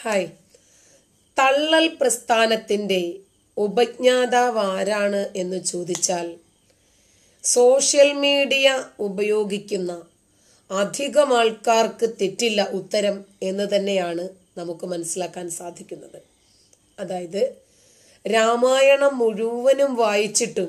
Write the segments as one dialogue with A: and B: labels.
A: Hi തള്ളൽ പ്രസ്ഥാനത്തിൻ്റെ ഉപജ്ഞാതാവ് ആരാണ് എന്ന് ചോദിച്ചാൽ സോഷ്യൽ മീഡിയ ഉപയോഗിക്കുന്ന അധികം ആൾക്കാർക്ക് തെറ്റില്ല ഉത്തരം എന്ന് തന്നെയാണ് നമുക്ക് മനസ്സിലാക്കാൻ സാധിക്കുന്നത് അതായത് രാമായണം മുഴുവനും വായിച്ചിട്ടും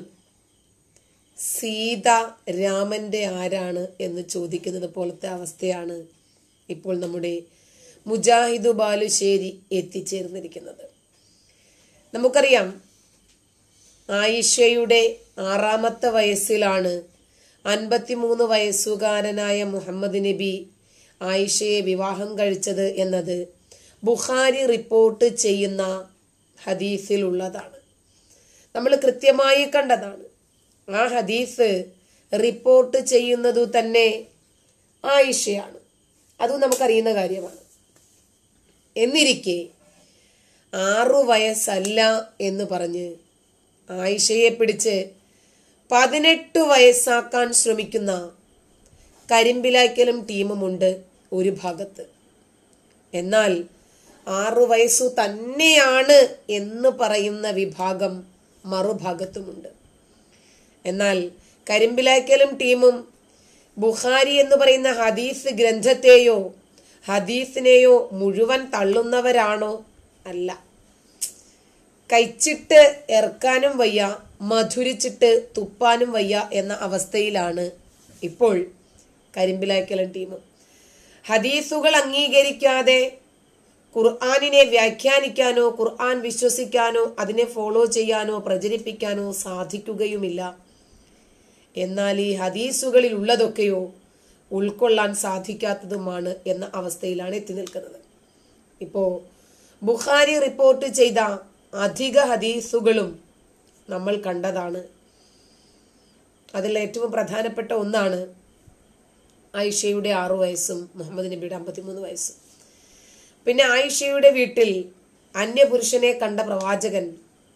A: സീത രാമന്റെ ആരാണ് എന്ന് ചോദിക്കുന്നത് പോലത്തെ അവസ്ഥയാണ് ഇപ്പോൾ നമ്മുടെ മുജാഹിദു ബാലുശ്ശേരി എത്തിച്ചേർന്നിരിക്കുന്നത് നമുക്കറിയാം ആയിഷയുടെ ആറാമത്തെ വയസ്സിലാണ് അൻപത്തിമൂന്ന് വയസ്സുകാരനായ മുഹമ്മദ് നബി ആയിഷയെ വിവാഹം കഴിച്ചത് എന്നത് ബുഖാരി റിപ്പോർട്ട് ചെയ്യുന്ന ഹദീസിലുള്ളതാണ് നമ്മൾ കൃത്യമായി കണ്ടതാണ് ആ ഹദീസ് റിപ്പോർട്ട് ചെയ്യുന്നതു തന്നെ ആയിഷയാണ് അതും നമുക്കറിയുന്ന കാര്യമാണ് എന്നിരിക്കെ ആറു വയസ്സല്ല എന്ന് പറഞ്ഞ് ആയിഷയെ പിടിച്ച് പതിനെട്ട് വയസ്സാക്കാൻ ശ്രമിക്കുന്ന കരിമ്പിലാക്കലും ടീമുമുണ്ട് ഒരു ഭാഗത്ത് എന്നാൽ ആറു വയസ്സു തന്നെയാണ് എന്ന് പറയുന്ന വിഭാഗം മറുഭാഗത്തുമുണ്ട് എന്നാൽ കരിമ്പിലാക്കലും ടീമും ബുഖാരി എന്ന് പറയുന്ന ഹദീസ് ഗ്രന്ഥത്തെയോ ഹദീസിനെയോ മുഴുവൻ തള്ളുന്നവരാണോ അല്ല കഴിച്ചിട്ട് ഇറക്കാനും വയ്യ മധുരിച്ചിട്ട് തുപ്പാനും വയ്യ എന്ന അവസ്ഥയിലാണ് ഇപ്പോൾ കരിമ്പിലാക്കലൻ ടീം ഹദീസുകൾ അംഗീകരിക്കാതെ ഖുർആാനിനെ വ്യാഖ്യാനിക്കാനോ ഖുർആൻ വിശ്വസിക്കാനോ അതിനെ ഫോളോ ചെയ്യാനോ പ്രചരിപ്പിക്കാനോ സാധിക്കുകയുമില്ല എന്നാൽ ഈ ഹദീസുകളിൽ ഉള്ളതൊക്കെയോ ഉൾക്കൊള്ളാൻ സാധിക്കാത്തതുമാണ് എന്ന അവസ്ഥയിലാണ് എത്തി നിൽക്കുന്നത് ഇപ്പോ ബുഖാരി റിപ്പോർട്ട് ചെയ്ത അധിക ഹദീസുകളും നമ്മൾ കണ്ടതാണ് അതിൽ ഏറ്റവും പ്രധാനപ്പെട്ട ഒന്നാണ് ആയിഷയുടെ ആറു വയസ്സും മുഹമ്മദ് നബിയുടെ അമ്പത്തിമൂന്ന് വയസ്സും പിന്നെ ആയിഷയുടെ വീട്ടിൽ അന്യപുരുഷനെ കണ്ട പ്രവാചകൻ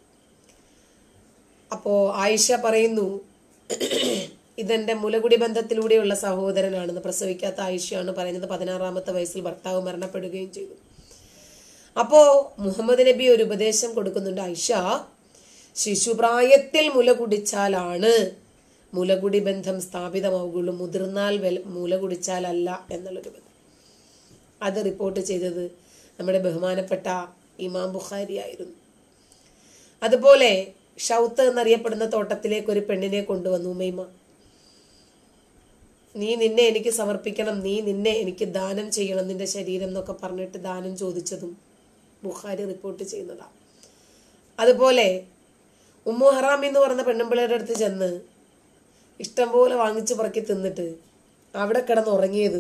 A: അപ്പോ ആയിഷ പറയുന്നു ഇതെന്റെ മുലകുടി ബന്ധത്തിലൂടെയുള്ള സഹോദരനാണെന്ന് പ്രസവിക്കാത്ത ആയിഷയാണ് പറയുന്നത് പതിനാറാമത്തെ വയസ്സിൽ ഭർത്താവ് മരണപ്പെടുകയും ചെയ്തു അപ്പോ മുഹമ്മദ് നബി ഒരു ഉപദേശം കൊടുക്കുന്നുണ്ട് ആയിഷ ശിശുപ്രായത്തിൽ മുല കുടിച്ചാലാണ് മുലകുടി ബന്ധം സ്ഥാപിതമാവുകയുള്ളൂ മുതിർന്നാൽ വെൽ മുല കുടിച്ചാലല്ല എന്നുള്ളൊരു ബന്ധം അത് റിപ്പോർട്ട് ചെയ്തത് നമ്മുടെ ബഹുമാനപ്പെട്ട ഇമാം ബുഖാരി ആയിരുന്നു അതുപോലെ ഷൗത്ത് എന്നറിയപ്പെടുന്ന തോട്ടത്തിലേക്ക് ഒരു പെണ്ണിനെ കൊണ്ടുവന്നു ഉമൈമ നീ നിന്നെ എനിക്ക് സമർപ്പിക്കണം നീ നിന്നെ എനിക്ക് ദാനം ചെയ്യണം നിന്റെ ശരീരം എന്നൊക്കെ പറഞ്ഞിട്ട് ദാനം ചോദിച്ചതും ബുഖാരി റിപ്പോർട്ട് ചെയ്യുന്നതാണ് അതുപോലെ ഉമ്മു ഹറാം എന്ന് പറഞ്ഞ പെണ്ണുമ്പിള്ളയുടെ അടുത്ത് ചെന്ന് ഇഷ്ടം പോലെ വാങ്ങിച്ചു പറക്കി തിന്നിട്ട് അവിടെ കിടന്ന് ഉറങ്ങിയതും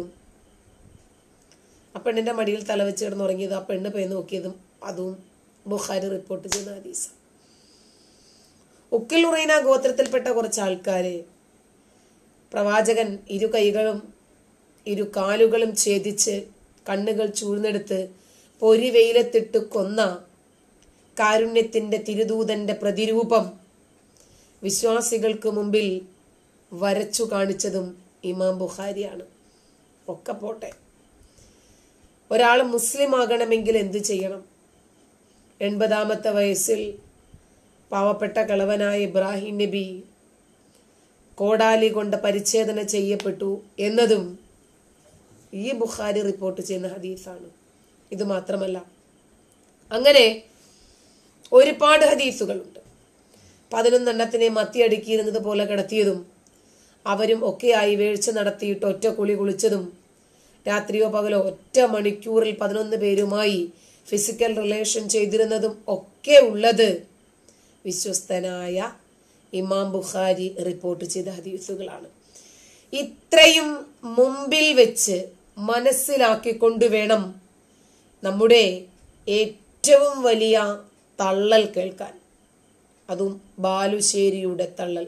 A: ആ പെണ്ണിന്റെ മടിയിൽ തലവെച്ച് കിടന്ന് ഉറങ്ങിയതും ആ പെണ്ണ് പോയി നോക്കിയതും അതും ബുഖാരി റിപ്പോർട്ട് ചെയ്യുന്ന ഹദീസ ഉക്കിൽ ഉറൈന ഗോത്രത്തിൽപ്പെട്ട കുറച്ച് ആൾക്കാരെ പ്രവാചകൻ ഇരു കൈകളും ഇരു കാലുകളും ഛേദിച്ച് കണ്ണുകൾ ചൂഴ്ന്നെടുത്ത് പൊരി വെയിലത്തിട്ട് കൊന്ന കാരുണ്യത്തിന്റെ തിരുദൂതന്റെ പ്രതിരൂപം വിശ്വാസികൾക്ക് മുമ്പിൽ വരച്ചു കാണിച്ചതും ഇമാം ബുഖാരിയാണ് ഒക്കെ പോട്ടെ ഒരാൾ മുസ്ലിം ആകണമെങ്കിൽ എന്തു ചെയ്യണം എൺപതാമത്തെ വയസ്സിൽ പാവപ്പെട്ട കളവനായ ഇബ്രാഹിം നബി കോടാലി കൊണ്ട് പരിച്ഛേദന ചെയ്യപ്പെട്ടു എന്നതും ഈ ബുഖാരി റിപ്പോർട്ട് ചെയ്യുന്ന ഹദീസാണ് ഇത് മാത്രമല്ല അങ്ങനെ ഒരുപാട് ഹദീസുകളുണ്ട് പതിനൊന്നെണ്ണത്തിനെ മത്തിയടുക്കിയിരുന്നത് പോലെ കിടത്തിയതും അവരും ഒക്കെയായി വീഴ്ച നടത്തിയിട്ട് ഒറ്റ കുളി കുളിച്ചതും രാത്രിയോ പകലോ ഒറ്റ മണിക്കൂറിൽ പതിനൊന്ന് പേരുമായി ഫിസിക്കൽ റിലേഷൻ ചെയ്തിരുന്നതും ഒക്കെ ഉള്ളത് വിശ്വസ്തനായ ഇമാം ബുഖാരി റിപ്പോർട്ട് ചെയ്ത ഹദീസുകളാണ് ഇത്രയും മുമ്പിൽ വെച്ച് മനസ്സിലാക്കിക്കൊണ്ട് വേണം നമ്മുടെ ഏറ്റവും വലിയ തള്ളൽ കേൾക്കാൻ അതും ബാലുശ്ശേരിയുടെ തള്ളൽ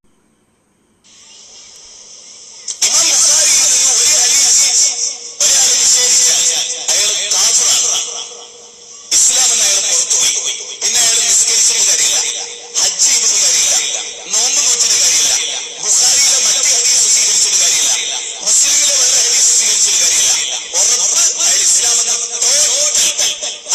B: ഇമാം ബുഖാരിയിൽ നിന്ന് ഒരു ഹദീസ് ഒരാൾ നിഷേധിച്ചാൽ അയാൾ കാഫിറാണ് ഇസ്ലാം എന്ന് അയാൾ പുറത്തുപോയി പിന്നെ അയാൾ നിസ്കരിച്ചിട്ട് കാര്യമില്ല ഹജ്ജ് ചെയ്തിട്ട് കാര്യമില്ല നോമ്പ് നോറ്റിട്ട് കാര്യമില്ല ബുഖാരിയിലെ മറ്റേ ഹദീസ് സ്വീകരിച്ചിട്ട് കാര്യമില്ല മുസ്ലിമിലെ വേറെ ഹദീസ് സ്വീകരിച്ചിട്ട് കാര്യമില്ല ഉറപ്പ് അയാൾ ഇസ്ലാം എന്ന ടോട്ടൽ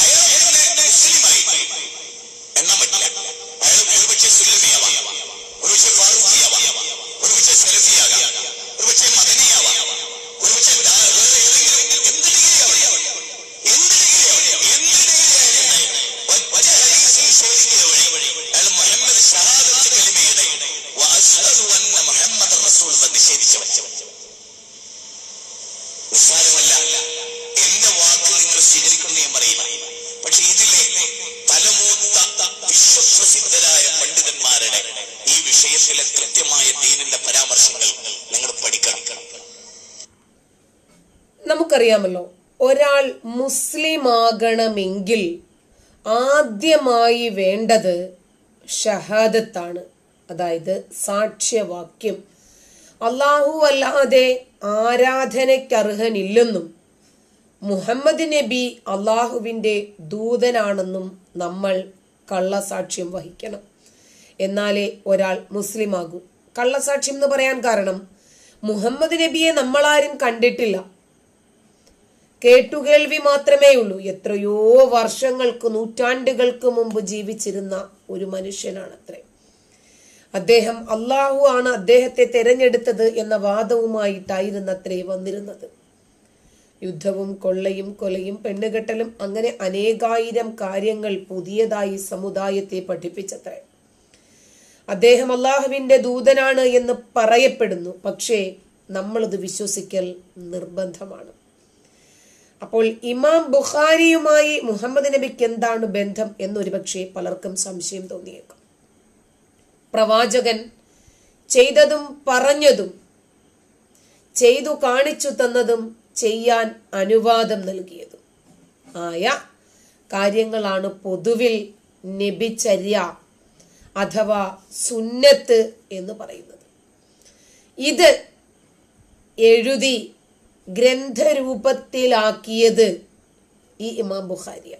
A: നമുക്കറിയാമല്ലോ ഒരാൾ മുസ്ലിം ആകണമെങ്കിൽ ആദ്യമായി വേണ്ടത് ഷഹാദത്താണ് അതായത് സാക്ഷ്യവാക്യം അള്ളാഹു അല്ലാതെ ആരാധനയ്ക്കർഹനില്ലെന്നും മുഹമ്മദ് നബി അള്ളാഹുവിൻ്റെ ദൂതനാണെന്നും നമ്മൾ കള്ളസാക്ഷ്യം വഹിക്കണം എന്നാലേ ഒരാൾ മുസ്ലിമാകൂ കള്ളസാക്ഷ്യം എന്ന് പറയാൻ കാരണം മുഹമ്മദ് നബിയെ നമ്മളാരും കണ്ടിട്ടില്ല കേട്ടുകേൾവി മാത്രമേ ഉള്ളൂ എത്രയോ വർഷങ്ങൾക്ക് നൂറ്റാണ്ടുകൾക്ക് മുമ്പ് ജീവിച്ചിരുന്ന ഒരു മനുഷ്യനാണത്രേ അദ്ദേഹം അള്ളാഹു ആണ് അദ്ദേഹത്തെ തെരഞ്ഞെടുത്തത് എന്ന വാദവുമായിട്ടായിരുന്നത്രേ വന്നിരുന്നത് യുദ്ധവും കൊള്ളയും കൊലയും പെണ്ണുകെട്ടലും അങ്ങനെ അനേകായിരം കാര്യങ്ങൾ പുതിയതായി സമുദായത്തെ പഠിപ്പിച്ചത്രേ അദ്ദേഹം അള്ളാഹുവിന്റെ ദൂതനാണ് എന്ന് പറയപ്പെടുന്നു പക്ഷേ നമ്മളത് വിശ്വസിക്കൽ നിർബന്ധമാണ് അപ്പോൾ ഇമാം ബുഖാരിയുമായി മുഹമ്മദ് നബിക്ക് എന്താണ് ബന്ധം എന്നൊരു പക്ഷേ പലർക്കും സംശയം തോന്നിയേക്കും പ്രവാചകൻ ചെയ്തതും പറഞ്ഞതും ചെയ്തു കാണിച്ചു തന്നതും ചെയ്യാൻ അനുവാദം നൽകിയതും ആയ കാര്യങ്ങളാണ് പൊതുവിൽ നബിചര്യ അഥവാ സുന്നത്ത് എന്ന് പറയുന്നത് ഇത് എഴുതി ഗ്രന്ഥരൂപത്തിലാക്കിയത് ഈ ഇമാം ബുഖാരിയാണ്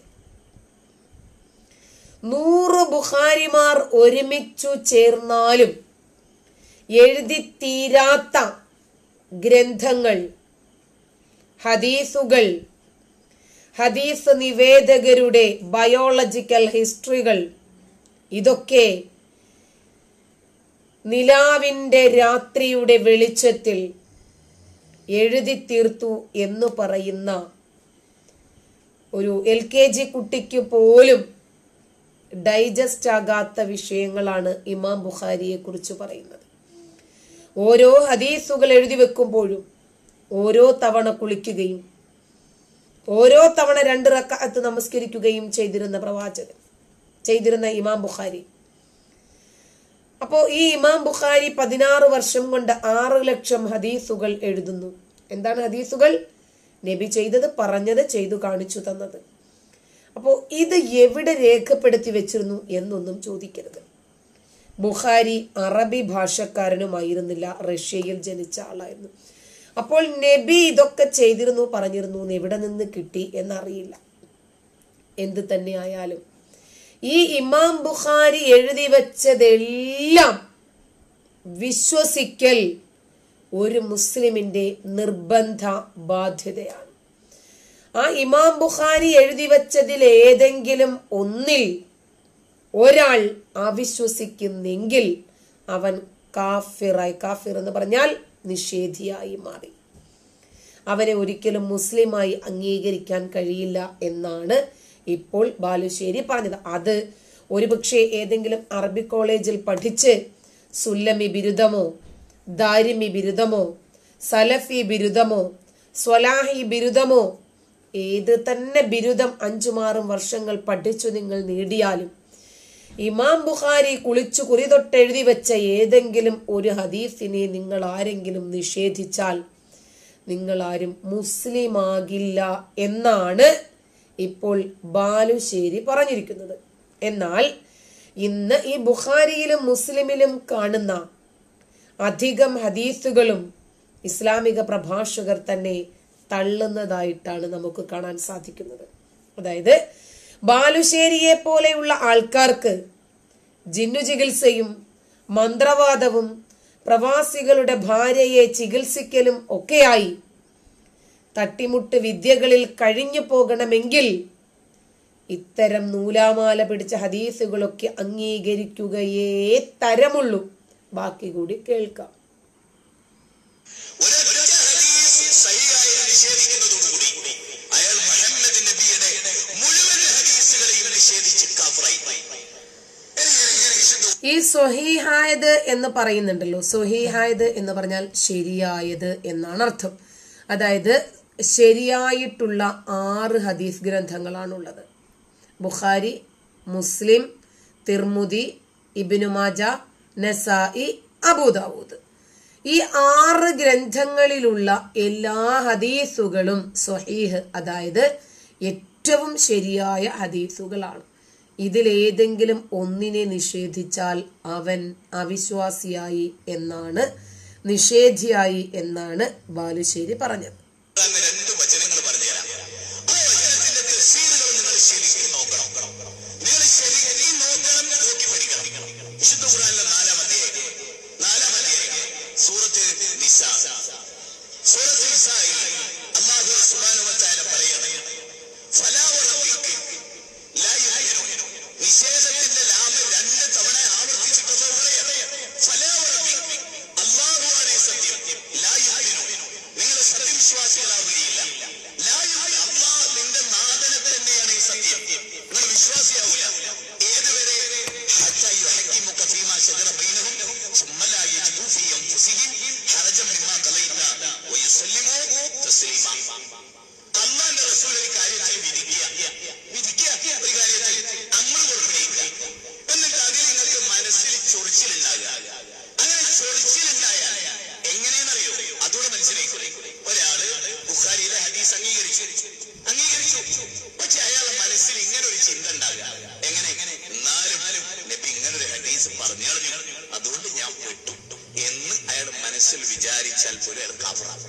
A: നൂറ് ബുഖാരിമാർ ഒരുമിച്ചു ചേർന്നാലും എഴുതി തീരാത്ത ഗ്രന്ഥങ്ങൾ ഹദീസുകൾ ഹദീസ് നിവേദകരുടെ ബയോളജിക്കൽ ഹിസ്റ്ററികൾ ഇതൊക്കെ നിലാവിൻ്റെ രാത്രിയുടെ വെളിച്ചത്തിൽ എഴുതി തീർത്തു എന്ന് പറയുന്ന ഒരു എൽ കെ ജി കുട്ടിക്ക് പോലും ഡൈജസ്റ്റ് ആകാത്ത വിഷയങ്ങളാണ് ഇമാം ബുഖാരിയെ കുറിച്ച് പറയുന്നത് ഓരോ ഹദീസുകൾ എഴുതി വെക്കുമ്പോഴും ഓരോ തവണ കുളിക്കുകയും ഓരോ തവണ രണ്ട് റക്കാത്ത് നമസ്കരിക്കുകയും ചെയ്തിരുന്ന പ്രവാചകൻ ചെയ്തിരുന്ന ഇമാം ബുഖാരി അപ്പോൾ ഈ ഇമാം ബുഖാരി പതിനാറ് വർഷം കൊണ്ട് ആറ് ലക്ഷം ഹദീസുകൾ എഴുതുന്നു എന്താണ് ഹദീസുകൾ നബി ചെയ്തത് പറഞ്ഞത് ചെയ്തു കാണിച്ചു തന്നത് അപ്പോൾ ഇത് എവിടെ രേഖപ്പെടുത്തി വെച്ചിരുന്നു എന്നൊന്നും ചോദിക്കരുത് ബുഖാരി അറബി ഭാഷക്കാരനുമായിരുന്നില്ല റഷ്യയിൽ ജനിച്ച ആളായിരുന്നു അപ്പോൾ നബി ഇതൊക്കെ ചെയ്തിരുന്നു പറഞ്ഞിരുന്നു എന്ന് എവിടെ നിന്ന് കിട്ടി എന്നറിയില്ല എന്ത് തന്നെ ആയാലും ഈ ഇമാം ബുഖാരി എഴുതി വെച്ചതെല്ലാം വിശ്വസിക്കൽ ഒരു മുസ്ലിമിന്റെ നിർബന്ധ ബാധ്യതയാണ് ആ ഇമാം ബുഖാരി എഴുതി വെച്ചതിൽ ഏതെങ്കിലും ഒന്നിൽ ഒരാൾ അവിശ്വസിക്കുന്നെങ്കിൽ അവൻ കാഫിറായി കാഫിർ എന്ന് പറഞ്ഞാൽ നിഷേധിയായി മാറി അവനെ ഒരിക്കലും മുസ്ലിമായി അംഗീകരിക്കാൻ കഴിയില്ല എന്നാണ് ഇപ്പോൾ ബാലുശ്ശേരി പറഞ്ഞത് അത് ഒരുപക്ഷെ ഏതെങ്കിലും അറബി കോളേജിൽ പഠിച്ച് സുല്ലമി ബിരുദമോ ദാരിമി ബിരുദമോ സലഫി ബിരുദമോ സ്വലാഹി ബിരുദമോ ഏത് തന്നെ ബിരുദം അഞ്ചുമാറും വർഷങ്ങൾ പഠിച്ചു നിങ്ങൾ നേടിയാലും ഇമാം ബുഖാരി കുളിച്ചു കുറി തൊട്ടെഴുതി വെച്ച ഏതെങ്കിലും ഒരു ഹദീസിനെ നിങ്ങൾ ആരെങ്കിലും നിഷേധിച്ചാൽ നിങ്ങൾ ആരും മുസ്ലിം ആകില്ല എന്നാണ് ഇപ്പോൾ ബാലുശ്ശേരി പറഞ്ഞിരിക്കുന്നത് എന്നാൽ ഇന്ന് ഈ ബുഖാരിയിലും മുസ്ലിമിലും കാണുന്ന അധികം ഹദീസുകളും ഇസ്ലാമിക പ്രഭാഷകർ തന്നെ തള്ളുന്നതായിട്ടാണ് നമുക്ക് കാണാൻ സാധിക്കുന്നത് അതായത് ബാലുശ്ശേരിയെ പോലെയുള്ള ആൾക്കാർക്ക് ജിന്നു ചികിത്സയും മന്ത്രവാദവും പ്രവാസികളുടെ ഭാര്യയെ ചികിത്സിക്കലും ഒക്കെയായി തട്ടിമുട്ട് വിദ്യകളിൽ കഴിഞ്ഞു പോകണമെങ്കിൽ ഇത്തരം നൂലാമാല പിടിച്ച ഹദീസുകളൊക്കെ അംഗീകരിക്കുകയേ തരമുള്ളൂ ബാക്കി കൂടി കേൾക്കാം
B: ഒരൊറ്റ ഹദീസ് സഹിയായി നിഷേധിക്കുന്നതോടുകൂടി അയാൾ മുഹമ്മദ് നബിയുടെ മുഴുവൻ ഹദീസുകളെയും നിഷേധിച്ച് കാഫറായി
A: ഈ സ്വഹീഹായത് എന്ന് പറയുന്നുണ്ടല്ലോ സ്വഹീഹായത് എന്ന് പറഞ്ഞാൽ ശരിയായത് എന്നാണ് അർത്ഥം അതായത് ശരിയായിട്ടുള്ള ആറ് ഹദീസ് ഗ്രന്ഥങ്ങളാണുള്ളത് ബുഖാരി മുസ്ലിം തിർമുദി ഇബിനുമാജ നസായി അബൂദാവൂദ് ഈ ആറ് ഗ്രന്ഥങ്ങളിലുള്ള എല്ലാ ഹദീസുകളും സ്വഹീഹ് അതായത് ഏറ്റവും ശരിയായ ഹദീസുകളാണ് ഇതിലേതെങ്കിലും ഒന്നിനെ നിഷേധിച്ചാൽ അവൻ അവിശ്വാസിയായി എന്നാണ് നിഷേധിയായി എന്നാണ് ബാലുശ്ശേരി പറഞ്ഞത്
B: അങ്ങ് രണ്ട് വചനങ്ങൾ പറഞ്ഞു തരാം ആ വചനത്തിന്റെ തഫ്സീറുകൾ നിങ്ങൾ ശരിക്കും നോക്കണം നിങ്ങൾ ശരിക്കും നോക്കണം നോക്കി പഠിക്കണം വിശുദ്ധ ഖുർആനിലെ നാലാം അധ്യായം നാലാം അധ്യായം സൂറത്ത് നിസ സൂറത്ത് നിസായിൽ അല്ലാഹു സുബ്ഹാനഹു വ തആല പറയുന്നത് ഫലാ വറബ്ബിക ലാ യുഅ്മിനൂൻ നിഷേധത്തിന്റെ ലാമ് രണ്ട് തവണ ആവർത്തിച്ചിട്ടുള്ളത് പറയാം ഫലാ വറബ്ബിക അല്ലാഹുവാണ് സത്യം ലാ യുഅ്മിനൂൻ നിങ്ങൾ സത്യവിശ്വാസികളാവുകയില്ല ലാ യുഅ്മിനൂൻ അല്ലാഹ് നിന്റെ നാഥനെ തന്നെയാണ് ഈ സത്യം നിങ്ങൾ വിശ്വാസിയാവില്ല ഏതുവരെ ഹത്താ യുഹക്കിമുക ഫീമാ ശജറ ബൈനഹും ثم لا يجدوا في أنفسهم حرجا مما قضيت ويسلموا تسليما അള്ളാന്റെ റസൂൽ ഒരു കാര്യത്തിൽ വിധിക്കുക വിധിക്കുക ഒരു കാര്യത്തിൽ അമ്മ പുറപ്പെടുവിക്കുക എന്നിട്ട് അതിൽ നിങ്ങൾക്ക് മനസ്സിൽ ചൊറിച്ചിലുണ്ടാകുക അങ്ങനെ ചൊറിച്ചിലുണ്ടായാൽ എങ്ങനെയെന്നറിയോ അതോടെ മനസ്സിലാക്കി ഒരാള് ബുഖാരിയിലെ ഹദീസ് അംഗീകരിച്ചു അംഗീകരിച്ചു പക്ഷെ അയാളുടെ മനസ്സിൽ ഇങ്ങനെ ഒരു ചിന്ത ഉണ്ടാകുക എങ്ങനെ എന്നാലും നബി ഇങ്ങനെ ഒരു ഹദീസ് പറഞ്ഞു കളഞ്ഞു അതുകൊണ്ട് ഞാൻ പെട്ടു എന്ന് അയാൾ മനസ്സിൽ വിചാരിച്ചാൽ പോലും അയാൾ കാഫറാണ്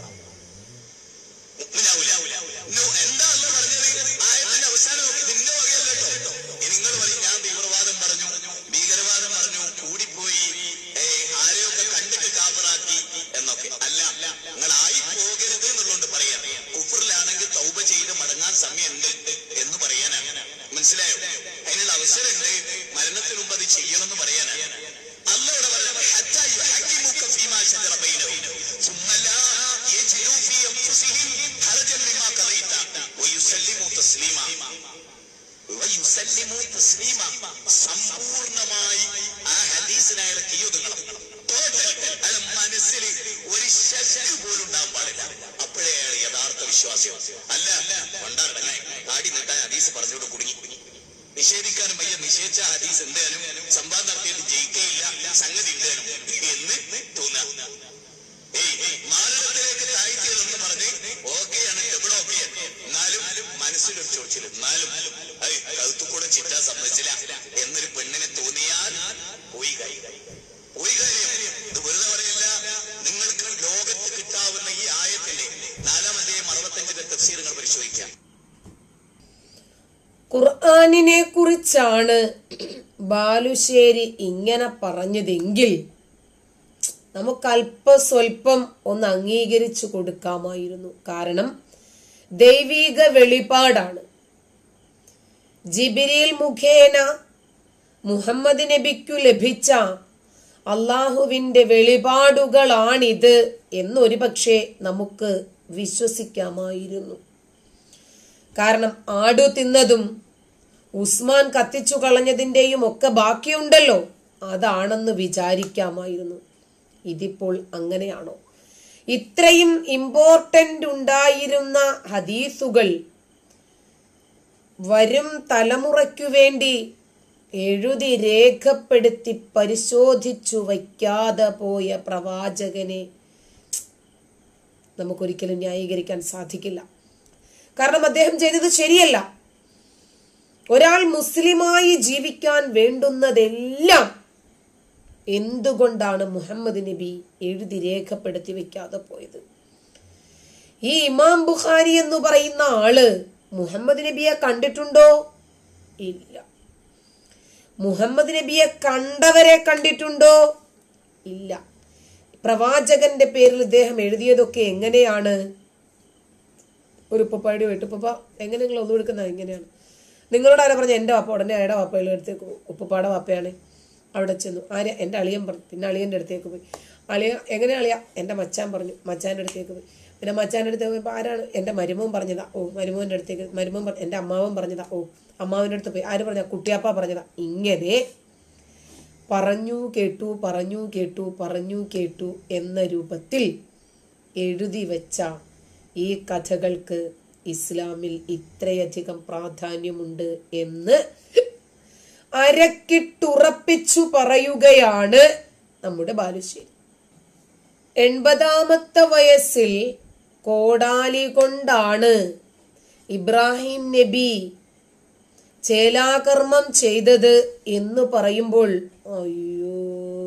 B: മുഅ്മിനാവൂല. നോ, എന്താ അല്ല പറഞ്ഞത് ആയത്തിന്റെ അവസാനം നോക്ക്. ഇതിന്റെ വകയല്ല കേട്ടോ ഇനി നിങ്ങൾ പറയും ഞാൻ തീവ്രവാദം പറഞ്ഞു ഭീകരവാദം പറഞ്ഞു കൂടിപ്പോയി ഏ, ആരെയൊക്കെ കണ്ടിട്ട് കാഫറാക്കി എന്നൊക്കെ അല്ല നിങ്ങൾ ആയി പോകരുത് എന്നുള്ളതുകൊണ്ട് പറയാം കുഫറിലാണെങ്കിൽ തൗബ ചെയ്ത് മടങ്ങാൻ സമയമുണ്ട് എന്ന് പറയാനാണ് മനസ്സിലായോ അതിനുള്ള അവസരമുണ്ട് മരണത്തിന് മുമ്പ് അത് ചെയ്യണമെന്ന് പറയാനാണ് അല്ല ഇവിടെ പറയുന്നത് ഹത്താ യുഹക്കിമുക ഫീമാ ശജറ ബൈനഹും ثم لا يجدوا في أنفسهم حرجا مما قضيت ويسلموا تسليما ويسلموا تسليما സമ്പൂർണമായി ആ ഹദീസിനെ അയാൾ കീയൊതുങ്ങണം ടോട്ടൽ അയാൾ മനസ്സിൽ ഒരു ശശി പോലും ഉണ്ടാകാൻ പാടില്ല അപ്പോഴേ അയാൾ യഥാർത്ഥ വിശ്വാസം അല്ല കൊണ്ടാടങ്ങായി ആടി നീട്ടാൻ ഹദീസ് പറഞ്ഞുകൊണ്ട് കുടുങ്ങി നിഷേധിക്കാനും വയ്യ നിഷേധിച്ച ഹദീസ് എന്തായാലും സംവാദം നടത്തിയിട്ട് ജയിക്കയില്ല സംഗതി എന്തായാലും എന്ന് തോന്നുക ഏയ് മാനവത്തിലേക്ക് താഴ്ത്തിയതെന്ന് പറഞ്ഞ് ഓക്കെയാണ് ഡബിൾ ഓക്കെ എന്നാലും മനസ്സിലൊരു ചോദിച്ചില്ല എന്നാലും ഏയ് കഴുത്തു കൂടെ ചിറ്റാൻ സമ്മതിച്ചില്ല എന്നൊരു പെണ്ണിനെ തോന്നിയാൽ പോയി കാര്യം പോയി കാര്യം ഇത് വെറുതെ പറയില്ല നിങ്ങൾക്ക് ലോകത്ത് കിട്ടാവുന്ന ഈ ആയത്തിന്റെ നാലാമത്തെയും അറുപത്തഞ്ചിന്റെ തഫ്സീറുകൾ പരിശോധിക്കാം
A: ഖുർആാനിനെ കുറിച്ചാണ് ബാലുശ്ശേരി ഇങ്ങനെ പറഞ്ഞതെങ്കിൽ നമുക്ക് അല്പസ്വല്പം ഒന്ന് അംഗീകരിച്ചു കൊടുക്കാമായിരുന്നു കാരണം ദൈവിക വെളിപാടാണ് ജിബിരിൽ മുഖേന മുഹമ്മദ് നബിക്കു ലഭിച്ച അള്ളാഹുവിന്റെ വെളിപാടുകളാണിത് എന്നൊരു പക്ഷേ നമുക്ക് വിശ്വസിക്കാമായിരുന്നു കാരണം ആടു തിന്നതും ഉസ്മാൻ കത്തിച്ചു കളഞ്ഞതിന്റെയും ഒക്കെ ബാക്കിയുണ്ടല്ലോ അതാണെന്ന് വിചാരിക്കാമായിരുന്നു ഇതിപ്പോൾ അങ്ങനെയാണോ ഇത്രയും ഇമ്പോർട്ടന്റ് ഉണ്ടായിരുന്ന ഹദീസുകൾ വരും തലമുറയ്ക്കു വേണ്ടി എഴുതി രേഖപ്പെടുത്തി പരിശോധിച്ചു വയ്ക്കാതെ പോയ പ്രവാചകനെ നമുക്കൊരിക്കലും ന്യായീകരിക്കാൻ സാധിക്കില്ല കാരണം അദ്ദേഹം ചെയ്തത് ശരിയല്ല ഒരാൾ മുസ്ലിമായി ജീവിക്കാൻ വേണ്ടുന്നതെല്ലാം എന്തുകൊണ്ടാണ് മുഹമ്മദ് നബി എഴുതി രേഖപ്പെടുത്തി വെക്കാതെ പോയത് ഈ ഇമാം ബുഖാരി എന്ന് പറയുന്ന ആള് മുഹമ്മദ് നബിയെ കണ്ടിട്ടുണ്ടോ ഇല്ല മുഹമ്മദ് നബിയെ കണ്ടവരെ കണ്ടിട്ടുണ്ടോ ഇല്ല പ്രവാചകന്റെ പേരിൽ ഇദ്ദേഹം എഴുതിയതൊക്കെ എങ്ങനെയാണ് ഒരു ഉപ്പപ്പാടി പോയിട്ട് ഉപ്പപ്പ എങ്ങനെ നിങ്ങൾ ഒന്നും എടുക്കുന്നത് എങ്ങനെയാണ് നിങ്ങളോട് ആരാ പറഞ്ഞ എൻ്റെ വാപ്പ ഉടനെ അയാളുടെ വാപ്പയുടെ അടുത്തേക്ക് പോകും ഉപ്പപ്പാടെ വാപ്പയാണ് അവിടെ ചെന്നു ആര് എൻ്റെ അളിയൻ പറഞ്ഞു പിന്നെ അളിയൻ്റെ അടുത്തേക്ക് പോയി അളിയ എങ്ങനെ അളിയ എൻ്റെ മച്ചാൻ പറഞ്ഞു മച്ചാൻ്റെ അടുത്തേക്ക് പോയി പിന്നെ മച്ചാൻ്റെ അടുത്തേക്ക് പോയപ്പോൾ ആരാണ് എൻ്റെ മരുമോൻ പറഞ്ഞതാ ഓ മരുമോൻ്റെ അടുത്തേക്ക് മരുമോൻ പറ- എൻ്റെ അമ്മാവൻ പറഞ്ഞതാ ഓ അമ്മാവൻ്റെ അടുത്ത് പോയി ആര് പറഞ്ഞ കുട്ടിയാപ്പ പറഞ്ഞതാ ഇങ്ങനെ പറഞ്ഞു കേട്ടു പറഞ്ഞു കേട്ടു പറഞ്ഞു കേട്ടു എന്ന രൂപത്തിൽ എഴുതി വെച്ച ഈ കഥകൾക്ക് ഇസ്ലാമിൽ ഇത്രയധികം പ്രാധാന്യമുണ്ട് എന്ന് അരക്കിട്ടുറപ്പിച്ചു പറയുകയാണ് നമ്മുടെ ബാലുശ്ശേരി എൺപതാമത്തെ വയസ്സിൽ കോടാലി കൊണ്ടാണ് ഇബ്രാഹിം നബി ചേലാകർമ്മം ചെയ്തത് എന്ന് പറയുമ്പോൾ അയ്യോ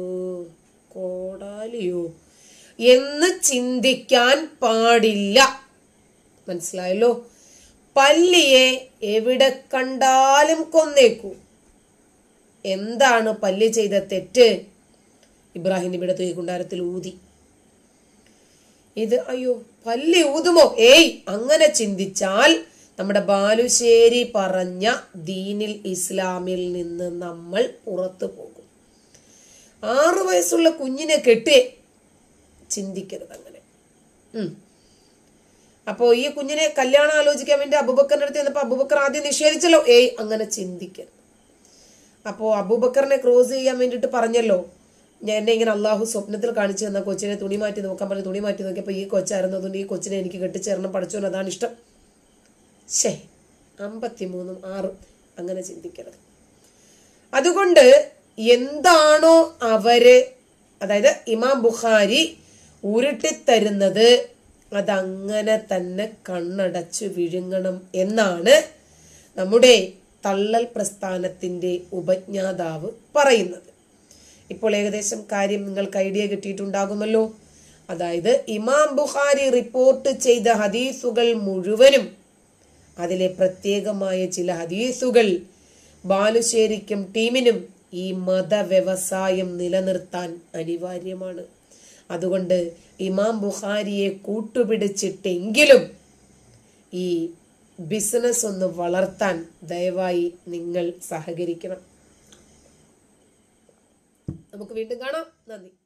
A: കോടാലിയോ എന്ന് ചിന്തിക്കാൻ പാടില്ല മനസ്സിലായല്ലോ പല്ലിയെ എവിടെ കണ്ടാലും കൊന്നേക്കൂ എന്താണ് പല്ലി ചെയ്ത തെറ്റ് ഇബ്രാഹിം നബിയുടെ തൂക്കുണ്ടാരത്തിൽ ഊതി ഇത് അയ്യോ പല്ലി ഊതുമോ ഏയ് അങ്ങനെ ചിന്തിച്ചാൽ നമ്മുടെ ബാലുശ്ശേരി പറഞ്ഞ ദീനിൽ ഇസ്ലാമിൽ നിന്ന് നമ്മൾ പുറത്തു പോകും ആറു വയസ്സുള്ള കുഞ്ഞിനെ കെട്ടേ ചിന്തിക്കരുത് അങ്ങനെ ഉം. അപ്പോ ഈ കുഞ്ഞിനെ കല്യാണം ആലോചിക്കാൻ വേണ്ടി അബൂബക്കറിന്റെ അടുത്ത് ചെന്നപ്പോ അബൂബക്കർ ആദ്യം നിഷേധിച്ചല്ലോ ഏയ് അങ്ങനെ ചിന്തിക്കരുത് അപ്പോ അബൂബക്കറിനെ ക്രോസ് ചെയ്യാൻ വേണ്ടിയിട്ട് പറഞ്ഞല്ലോ ഞാൻ എന്നെ ഇങ്ങനെ അള്ളാഹു സ്വപ്നത്തിൽ കാണിച്ചു തന്ന കൊച്ചിനെ തുണി മാറ്റി നോക്കാൻ പറഞ്ഞു തുണി മാറ്റി നോക്കിയപ്പോൾ ഈ കൊച്ചായിരുന്നു അതുകൊണ്ട് ഈ കൊച്ചിനെ എനിക്ക് കെട്ടിച്ചേരണം പഠിച്ചോൻ അതാണ് ഇഷ്ടം ശേ അമ്പത്തിമൂന്നും ആറും അങ്ങനെ ചിന്തിക്കരുത് അതുകൊണ്ട് എന്താണോ അവര് അതായത് ഇമാം ബുഖാരി ഉരുട്ടിത്തരുന്നത് അതങ്ങനെ തന്നെ കണ്ണടച്ചു വിഴുങ്ങണം എന്നാണ് നമ്മുടെ തള്ളൽ പ്രസ്ഥാനത്തിന്റെ ഉപജ്ഞാതാവ് പറയുന്നത് ഇപ്പോൾ ഏകദേശം കാര്യം നിങ്ങൾക്ക് ഐഡിയ കിട്ടിയിട്ടുണ്ടാകുമല്ലോ അതായത് ഇമാം ബുഖാരി റിപ്പോർട്ട് ചെയ്ത ഹദീസുകൾ മുഴുവനും അതിലെ പ്രത്യേകമായ ചില ഹദീസുകൾ ബാലുശ്ശേരിക്കും ടീമിനും ഈ മതവ്യവസായം നിലനിർത്താൻ അനിവാര്യമാണ് അതുകൊണ്ട് ഇമാം ബുഖാരിയെ കൂട്ടുപിടിച്ചിട്ടെങ്കിലും ഈ ബിസിനസ് ഒന്ന് വളർത്താൻ ദയവായി നിങ്ങൾ സഹകരിക്കണം നമുക്ക് വീണ്ടും കാണാം നന്ദി